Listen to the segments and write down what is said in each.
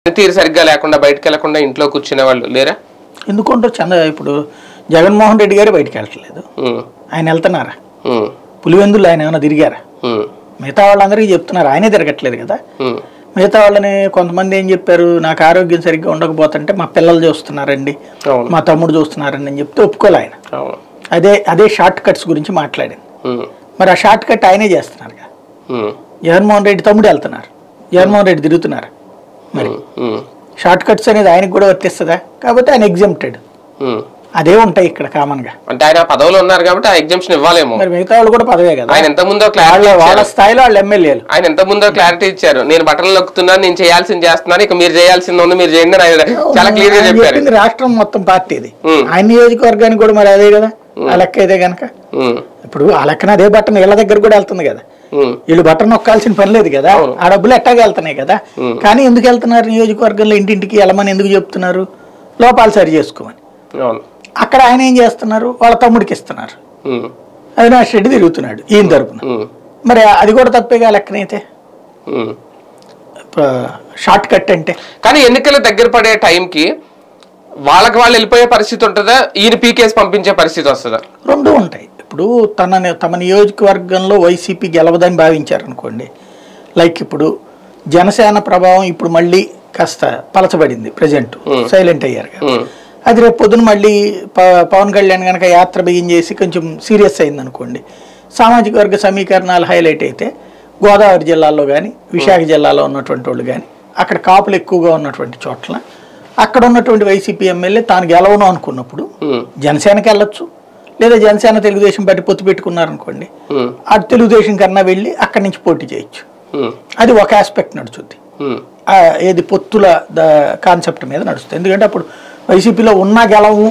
తీరు సరిగ్గా లేకుండా బయటకు వెళ్లకుండా ఇంట్లో కూర్చునే వాళ్ళు లేరా ఎందుకంటే చంద్ర ఇప్పుడు జగన్మోహన్ రెడ్డి గారు బయటికి వెళ్ళట్లేదు ఉమ్, ఆయన వెళ్తున్నారా ఉమ్, పులివెందులు ఆయన ఏమైనా తిరిగారా ఉమ్, మిగతా వాళ్ళందరికీ చెప్తున్నారు ఆయనే తిరగట్లేదు కదా ఉమ్, మిగతా వాళ్ళని కొంతమంది ఏం చెప్పారు నాకు ఆరోగ్యం సరిగ్గా ఉండకపోతుంటే మా పిల్లలు చూస్తున్నారండి అవును మా తమ్ముడు చూస్తున్నారండి అని చెప్తే ఒప్పుకోలే ఆయన అవును అదే అదే షార్ట్ కట్స్ గురించి మాట్లాడింది ఉమ్, మరి ఆ షార్ట్ కట్ ఆయనే చేస్తున్నారు కదా ఉమ్, జగన్మోహన్ రెడ్డి తమ్ముడు వెళ్తున్నారు జగన్మోహన్ రెడ్డి తిరుగుతున్నారు మరి ఉమ్, ఉమ్, షార్ట్ కట్స్ అనేది ఆయనకు కూడా వర్తిస్తుందా కాకపోతే ఆయన ఎగ్జామ్టెడ్ ఉమ్. అదే ఉంటాయి ఇక్కడ కామన్గా అంటే ఆయన పదవులు ఉన్నారు కాబట్టి ఆ ఎగ్జామ్షన్ ఇవ్వాలేమో మరి మిగతా వాళ్ళు కూడా పదవే కదా ఆయన ఎంత ముందో క్లారిటీ వాళ్ళ వాళ్ళ ఇచ్చారు స్థాయిలో వాళ్ళు ఎమ్మెల్యేలు ఆయన ఎంత ముందో క్లారిటీ ఇచ్చారు నేను బట్టలు నొక్కుతున్నాను నేను చేయాల్సింది చేస్తున్నాను ఇక మీరు చేయాల్సింది ఉంది మీరు చేయండి అని ఆయన చాలా క్లియర్ గా ఆయన చెప్పారు చెప్పింది రాష్ట్రం మొత్తం పార్టీది ఉమ్. ఆయన నియోజకవర్గానికి కూడా మరి అదే కదా ఆ లెక్క అయితే కనుక ఉమ్, ఇప్పుడు ఆ లెక్కన అదే బట్టన్ ఇళ్ళ దగ్గర కూడా వెళ్తుంది కదా ఉమ్, వీళ్ళు బట్టన్ నొక్కాల్సిన పని లేదు కదా ఆ డబ్బులు ఎట్టాగా వెళ్తున్నాయి కదా కానీ ఎందుకు వెళ్తున్నారు నియోజకవర్గంలో ఇంటింటికి వెళ్ళమని ఎందుకు చెప్తున్నారు లోపాలు సరి చేసుకోమని అవును అక్కడ ఆయన ఏం చేస్తున్నారు వాళ్ళ తమ్ముడికి ఇస్తున్నారు ఉమ్, అవినాష్ రెడ్డి తిరుగుతున్నాడు ఈయన తరపున ఉమ్, మరి అది కూడా తప్పేగా లెక్కనైతే ఉమ్. షార్ట్ కట్ అంటే కానీ ఎన్నికలు దగ్గర పడే టైంకి వాళ్ళకి వాళ్ళు వెళ్ళిపోయే పరిస్థితి ఉంటుందా ఈయన పీకేసి పంపించే పరిస్థితి వస్తుందా రెండు ఉంటాయి ఇప్పుడు తన తమ నియోజకవర్గంలో వైసీపీ గెలవదని భావించారు అనుకోండి లైక్ ఇప్పుడు జనసేన ప్రభావం ఇప్పుడు మళ్ళీ కాస్త పలచబడింది ప్రజెంట్ సైలెంట్ అయ్యారు కదా. ఉమ్, అది రేపు పొద్దున మళ్ళీ ప- పవన్ కళ్యాణ్ కనుక యాత్ర బిగించేసి కొంచెం సీరియస్ అయింది అనుకోండి సామాజిక వర్గ సమీకరణాలు హైలైట్ అయితే గోదావరి జిల్లాలో కానీ విశాఖ జిల్లాలో ఉన్నటువంటి వాళ్ళు కానీ అక్కడ కాపులు ఎక్కువగా ఉన్నటువంటి చోట్ల అక్కడ ఉన్నటువంటి వైసీపీ ఎమ్మెల్యే తాను గెలవను అనుకున్నప్పుడు ఉమ్, జనసేనకి వెళ్ళొచ్చు లేదా జనసేన తెలుగుదేశం పార్టీ పొత్తు పెట్టుకున్నారనుకోండి ఉమ్, ఆ తెలుగుదేశం కన్నా వెళ్ళి అక్కడి నుంచి పోటీ చేయొచ్చు ఉమ్, అది ఒక ఆస్పెక్ట్ నడుచుద్ది ఉమ్, ఆ ఏది పొత్తుల ద కాన్సెప్ట్ మీద నడుస్తుంది ఎందుకంటే అప్పుడు వైసీపీలో ఉన్నా గెలవు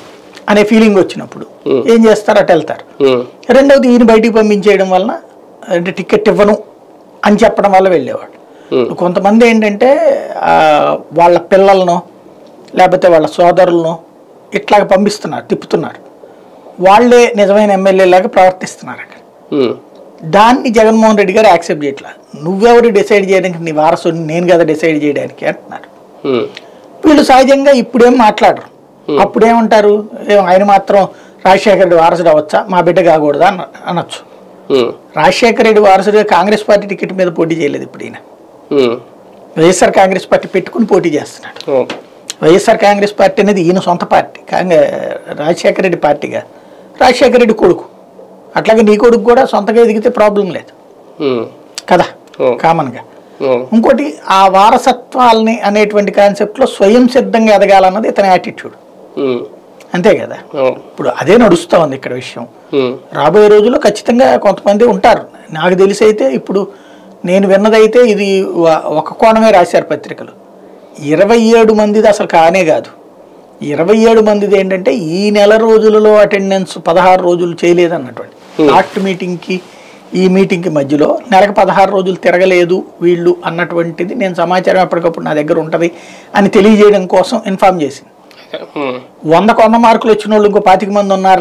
అనే ఫీలింగ్ వచ్చినప్పుడు ఏం చేస్తారు అటు వెళ్తారు ఉమ్, రెండవది ఈయన బయటికి పంపించేయడం వలన అంటే టికెట్ ఇవ్వను అని చెప్పడం వల్ల వెళ్ళేవాడు Hmm. కొంతమంది ఏంటంటే ఆ, వాళ్ళ పిల్లలను లేకపోతే వాళ్ళ సోదరులను ఇట్లాగ పంపిస్తున్నారు తిప్పుతున్నారు వాళ్ళే నిజమైన ఎమ్మెల్యే లాగా ప్రవర్తిస్తున్నారు అక్కడ ఉమ్, దాన్ని జగన్మోహన్ రెడ్డి గారు యాక్సెప్ట్ చేయట్లా నువ్వెవరు డిసైడ్ చేయడానికి నీ వారసుని నేను కదా డిసైడ్ చేయడానికి అంటున్నారు ఉమ్, వీళ్ళు సహజంగా ఇప్పుడేం మాట్లాడరు అప్పుడేమంటారు ఏం ఆయన మాత్రం రాజశేఖర రెడ్డి వారసుడు అవ్వచ్చా మా బిడ్డ కాకూడదా అన అనొచ్చు ఉమ్, రాజశేఖర రెడ్డి వారసుడిగా కాంగ్రెస్ పార్టీ టికెట్ మీద పోటీ చేయలేదు ఇప్పుడు ఈయన ఉమ్, వైఎస్ఆర్ కాంగ్రెస్ పార్టీ పెట్టుకుని పోటీ చేస్తున్నాడు ఉమ్, వైఎస్ఆర్ కాంగ్రెస్ పార్టీ అనేది ఈయన సొంత పార్టీ కాంగ్రెస్ రాజశేఖర రెడ్డి పార్టీగా రాజశేఖర రెడ్డి కొడుకు అట్లాగే నీ కొడుకు కూడా సొంతగా ఎదిగితే ప్రాబ్లం లేదు ఉమ్, కదా Hmm. కామన్గా ఉమ్, ఇంకోటి ఆ వారసత్వాల్ని అనేటువంటి కాన్సెప్ట్లో స్వయం సిద్ధంగా ఎదగాలన్నది ఇతని యాటిట్యూడ్ ఉమ్, అంతే కదా ఉమ్, ఇప్పుడు అదే నడుస్తూ ఉంది ఇక్కడ విషయం ఉమ్, రాబోయే రోజుల్లో ఖచ్చితంగా కొంతమంది ఉంటారు నాకు తెలిసి అయితే ఇప్పుడు నేను విన్నదైతే ఇది వ- ఒక కోణమే రాశారు పత్రికలు ఇరవై ఏడు మందిది అసలు కానే కాదు ఇరవై ఏడు మందిది ఏంటంటే ఈ నెల రోజులలో అటెండెన్స్ పదహారు రోజులు చేయలేదన్నటువంటి లాస్ట్ మీటింగ్కి ఈ మీటింగ్కి మధ్యలో నెలకు పదహారు రోజులు తిరగలేదు వీళ్ళు అన్నటువంటిది నేను సమాచారం ఎప్పటికప్పుడు నా దగ్గర ఉంటుంది అని తెలియజేయడం కోసం ఇన్ఫామ్ చేసింది ఉమ్. వందకు వంద మార్కులు వచ్చిన వాళ్ళు ఇంకో పాతిక మంది ఉన్నారు